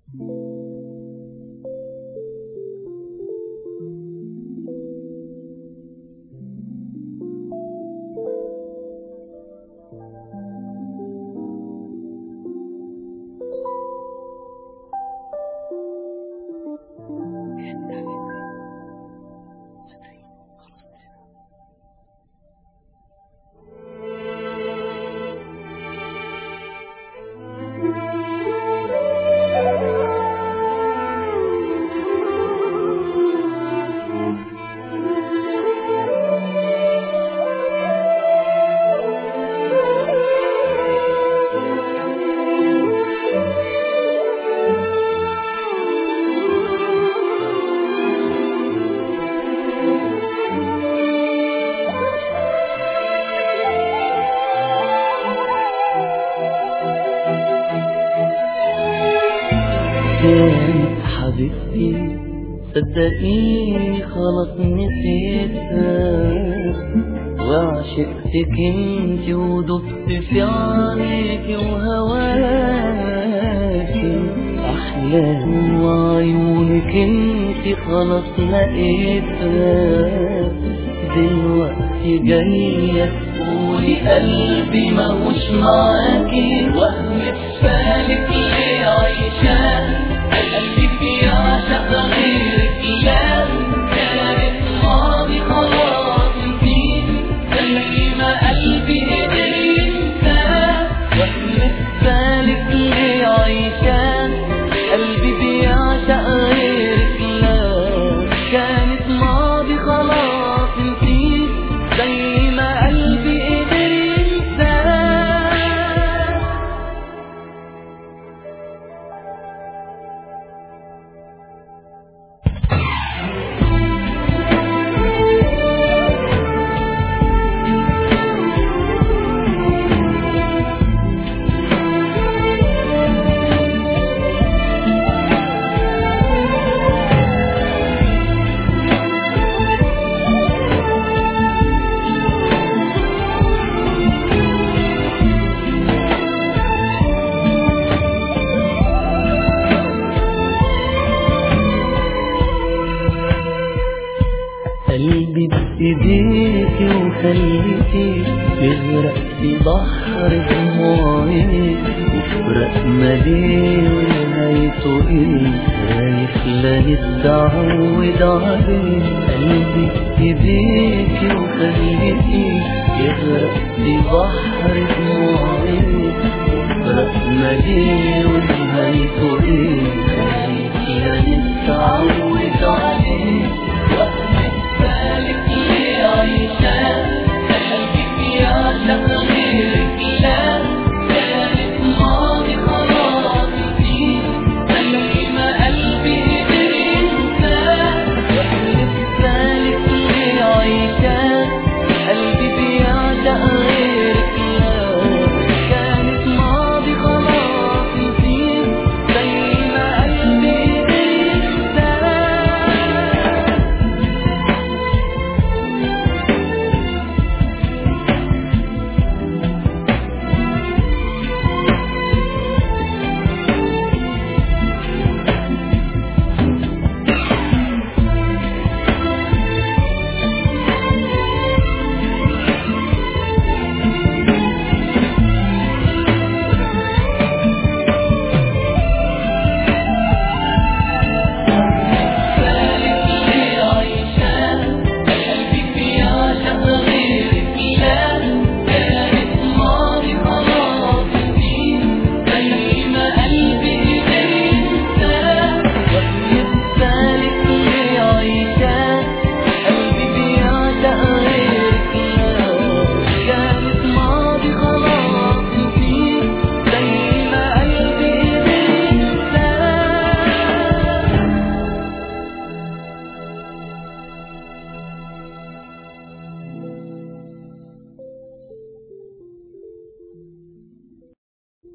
كانت حبيبتي صدقيني خلاص نسيتها وعشقتك انت ودبت في عينيك وهواكي احلام وعيونك انت خلاص لقيتها دلوقتي جاية تقولي قلبي ماهوش معاكي وهم بفالك ليه عايشة قلبي بيعشق غيرك لا كانت ماضي خلاص نسيت زي ما قلبي قدر ينسى وهم بفالك ليه عايشة قلبي بيعشق غيرك لا كانت ماضي خلاص نسيت زي ما قلبي قدر ينسى قلبي بإيديكي وخليكي يغرق في بحر دموعك وفرق مليه ونهايته ايه رايح لا يتعود عليه قلبي بإيديكي وخليكي يغرق في بحر دموعك وفرق مليه ونهايته